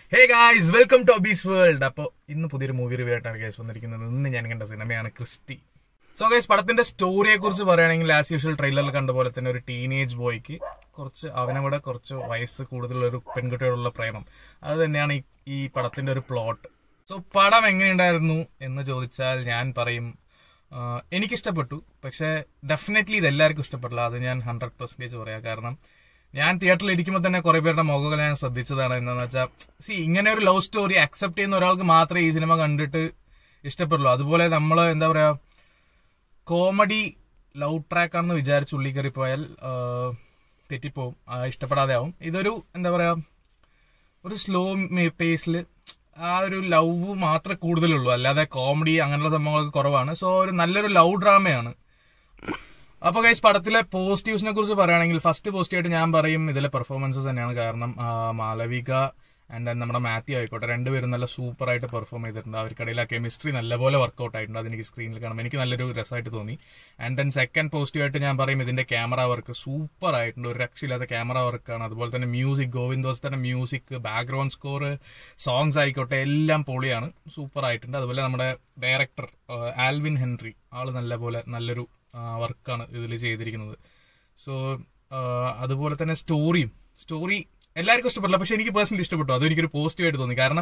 hey guys welcome to Abi's world അപ്പോൾ ഇന്ന് പുതിയൊരു മൂവി റിവ്യൂ ആയിട്ടാണ് ഗൈസ് വന്നിരിക്കുന്നത് ഇന്ന് ഞാൻ കണ്ട സിനിമയാണ് ക്രിസ്റ്റി സോ ഗൈസ് പടത്തിന്റെ സ്റ്റോറിയെ കുറിച്ച് പറയുകയാണെങ്കിൽ ആസ് യൂഷ്വൽ ട്രെയിലറിൽ കണ്ട പോലെ തന്നെ ഒരു ടീനേജ് ബോയ്ക്ക് കുറച്ച് അവനെ കൂടെ കുറച്ച് വയസ്സ് കൂടുതലുള്ള ഒരു പെൺകുട്ടിയോടുള്ള പ്രേമം അത് തന്നെയാണ് ഈ ഈ പടത്തിന്റെ ഒരു പ്ലോട്ട് സോ പടം എങ്ങനെയുണ്ടായിരുന്നു എന്ന് ചോദിച്ചാൽ ഞാൻ പറയും ആ, എനിക്കിഷ്ടപ്പെട്ടു പക്ഷേ ഡെഫിനറ്റ്ലി ഇത് എല്ലാവർക്കും ഇഷ്ടപ്പെട്ടില്ല അത് ഞാൻ ഹൺഡ്രഡ് പെർസെന്റേജ് പറയാം കാരണം ഞാൻ തിയേറ്ററിൽ ഇരിക്കുമ്പോൾ തന്നെ കുറെ പേരുടെ മുഖങ്ങൾ ഞാൻ ശ്രദ്ധിച്ചതാണ് എന്താണെന്ന് വെച്ചാൽ സി ഇങ്ങനെ ഒരു ലവ് സ്റ്റോറി അക്സെപ്റ്റ് ചെയ്യുന്ന ഒരാൾക്ക് മാത്രമേ ഈ സിനിമ കണ്ടിട്ട് ഇഷ്ടപ്പെടുള്ളൂ അതുപോലെ നമ്മൾ എന്താ പറയാ കോമഡി ലവ് ട്രാക്ക് ആണെന്ന് വിചാരിച്ച് ഉള്ളി കയറി പോയാൽ ആ, തെറ്റിപ്പോവും ആ, ഇഷ്ടപ്പെടാതെ ആവും ഇതൊരു എന്താ പറയാ ഒരു സ്ലോ പേസിൽ ആ ഒരു ലവ് മാത്രമേ കൂടുതലുള്ളൂ അല്ലാതെ കോമഡി അങ്ങനെയുള്ള സംഭവങ്ങളൊക്കെ കുറവാണ് സോ ഒരു നല്ലൊരു ലവ് ഡ്രാമയാണ് അപ്പൊ ഗൈസ് പടത്തിലെ പോസിറ്റീവ്സിനെ കുറിച്ച് പറയുകയാണെങ്കിൽ ഫസ്റ്റ് പോസിറ്റീവായിട്ട് ഞാൻ പറയും ഇതിലെ പെർഫോമൻസസ് തന്നെയാണ് കാരണം ആ, മാളവിക ആൻഡ് ദെൻ നമ്മുടെ മാത്യു ആയിക്കോട്ടെ രണ്ടുപേരും നല്ല സൂപ്പർ ആയിട്ട് പെർഫോം ചെയ്തിട്ടുണ്ട് അവർക്കിടയിൽ ആ കെമിസ്ട്രി നല്ലപോലെ വർക്ക്ഔട്ട് ആയിട്ടുണ്ട് അതെനിക്ക് സ്ക്രീനിൽ കാണുമ്പോൾ എനിക്ക് നല്ലൊരു രസമായിട്ട് തോന്നി ആൻഡ് ദെൻ സെക്കൻഡ് പോസിറ്റീവായിട്ട് ഞാൻ പറയും ഇതിന്റെ ക്യാമറ വർക്ക് സൂപ്പർ ആയിട്ടുണ്ട് ഒരു രക്ഷയില്ലാത്ത ക്യാമറ വർക്കാണ് അതുപോലെ തന്നെ മ്യൂസിക് ഗോവിന്ദോസ് തന്നെ മ്യൂസിക് ബാക്ക്ഗ്രൗണ്ട് സ്കോർ സോങ്സ് ആയിക്കോട്ടെ എല്ലാം പൊളിയാണ് സൂപ്പർ ആയിട്ടുണ്ട് അതുപോലെ നമ്മുടെ ഡയറക്ടർ ആൽവിൻ ഹെൻറി ആള് നല്ലപോലെ നല്ലൊരു വർക്കാണ് ഇതിൽ ചെയ്തിരിക്കുന്നത് സോ അതുപോലെ തന്നെ സ്റ്റോറിയും സ്റ്റോറി എല്ലാവർക്കും ഇഷ്ടപ്പെട്ടില്ല പക്ഷെ എനിക്ക് പേഴ്സണലി ഇഷ്ടപ്പെട്ടു അതും എനിക്കൊരു പോസിറ്റീവായിട്ട് തോന്നി കാരണം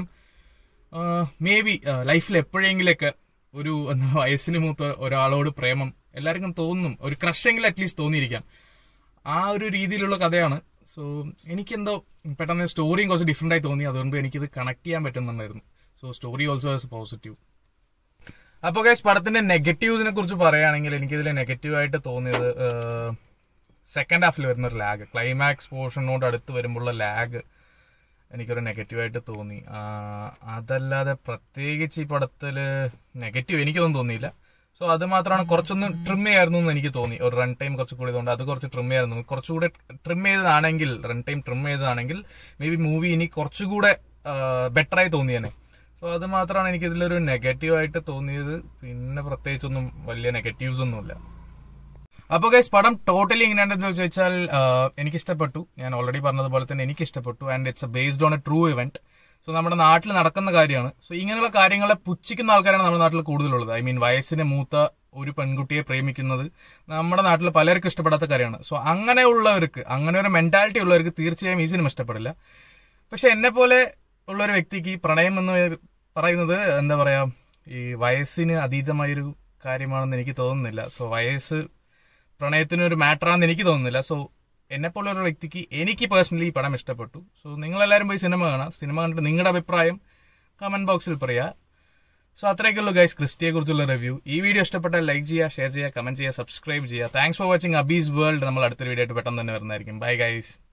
മേ ബി ലൈഫിൽ എപ്പോഴെങ്കിലൊക്കെ ഒരു എന്താ വയസ്സിന് മൂത്ത ഒരാളോട് പ്രേമം എല്ലാവർക്കും തോന്നും ഒരു ക്രഷെങ്കിലും അറ്റ്ലീസ്റ്റ് തോന്നിയിരിക്കാം ആ ഒരു രീതിയിലുള്ള കഥയാണ് സോ എനിക്കെന്തോ പെട്ടെന്ന് സ്റ്റോറിയും കുറച്ച് ഡിഫറെന്റ് ആയി തോന്നി അതുകൊണ്ട് എനിക്കിത് കണക്ട് ചെയ്യാൻ പറ്റുന്നുണ്ടായിരുന്നു so story also as positive അപ്പൊ ഗൈസ് പടത്തിന്റെ നെഗറ്റീവ്സിനെ കുറിച്ച് പറയുകയാണെങ്കിൽ എനിക്കിതിൽ നെഗറ്റീവ് ആയിട്ട് തോന്നിയത് സെക്കൻഡ് ഹാഫിൽ വരുന്ന ഒരു ലാഗ് ക്ലൈമാക്സ് പോർഷനോട് അടുത്ത് വരുമ്പോഴുള്ള ലാഗ് എനിക്കൊരു നെഗറ്റീവായിട്ട് തോന്നി ആ, അതല്ലാതെ പ്രത്യേകിച്ച് ഈ പടത്തില് നെഗറ്റീവ് എനിക്കൊന്നും തോന്നിയില്ല സോ അത് മാത്രമാണ് കുറച്ചൊന്ന് ട്രിം ചെയ്യായിരുന്നു എന്ന് എനിക്ക് തോന്നി ഒരു റൺ ടൈം കുറച്ച് കൂടിയതുകൊണ്ട് അത് കുറച്ച് ട്രിം ചെയ്യായിരുന്നു കുറച്ചുകൂടെ ട്രിം ചെയ്തതാണെങ്കിൽ റൺ ടൈം ട്രിം ചെയ്തതാണെങ്കിൽ മേ ബി മൂവി ഇനി കുറച്ചുകൂടെ ബെറ്ററായി തോന്നിയേനെ സോ അത് മാത്രമാണ് എനിക്ക് ഇതിലൊരു നെഗറ്റീവായിട്ട് തോന്നിയത് പിന്നെ പ്രത്യേകിച്ചൊന്നും വലിയ നെഗറ്റീവ്സ് ഒന്നുമില്ല അപ്പൊ ഗൈസ് പടം ടോട്ടലി എങ്ങനെയാണെന്ന് ചോദിച്ചാൽ എനിക്ക് ഇഷ്ടപ്പെട്ടു ഞാൻ ഓൾറെഡി പറഞ്ഞതുപോലെ തന്നെ എനിക്ക് ഇഷ്ടപ്പെട്ടു and it's based on a true event so നമ്മുടെ നാട്ടിൽ നടക്കുന്ന കാര്യമാണ് സോ ഇങ്ങനെയുള്ള കാര്യങ്ങളെ പുച്ഛിക്കുന്ന ആൾക്കാരാണ് നമ്മുടെ നാട്ടിൽ കൂടുതലുള്ളത് ഐ മീൻ വയസ്സിന് മൂത്ത ഒരു പെൺകുട്ടിയെ പ്രേമിക്കുന്നത് നമ്മുടെ നാട്ടിൽ പലർക്കും ഇഷ്ടപ്പെടാത്ത കാര്യമാണ് സോ അങ്ങനെയുള്ളവർക്ക് അങ്ങനെ ഒരു മെന്റാലിറ്റി ഉള്ളവർക്ക് തീർച്ചയായും ഈ സിനിമ ഇഷ്ടപ്പെടില്ല പക്ഷെ എന്നെ പോലെ ഉള്ള ഒരു വ്യക്തിക്ക് ഈ പ്രണയം എന്ന് പറയുന്നത് എന്താ പറയാ ഈ വയസ്സിന് അതീതമായൊരു കാര്യമാണെന്ന് എനിക്ക് തോന്നുന്നില്ല സോ വയസ്സ് പ്രണയത്തിന് ഒരു മാറ്ററാണെന്ന് എനിക്ക് തോന്നുന്നില്ല സോ എന്നെ പോലെ ഒരു വ്യക്തിക്ക് എനിക്ക് പേഴ്സണലി ഈ പടം ഇഷ്ടപ്പെട്ടു സോ നിങ്ങളെല്ലാവരും പോയി സിനിമ കാണാം സിനിമ കണ്ടിട്ട് നിങ്ങളുടെ അഭിപ്രായം കമന്റ് ബോക്സിൽ പറയാ സോ അത്രയൊക്കെ ഉള്ളൂ ഗൈസ് ക്രിസ്റ്റിയെ കുറിച്ചുള്ള റിവ്യൂ ഈ വീഡിയോ ഇഷ്ടപ്പെട്ടാൽ ലൈക്ക് ചെയ്യുക ഷെയർ ചെയ്യുക കമന്റ് ചെയ്യുക സബ്സ്ക്രൈബ് ചെയ്യുക thanks for watching Abi's world നമ്മൾ അടുത്തൊരു വീഡിയോ ആയിട്ട് പെട്ടെന്ന് തന്നെ വരുന്നതായിരിക്കും ബൈ ഗൈസ്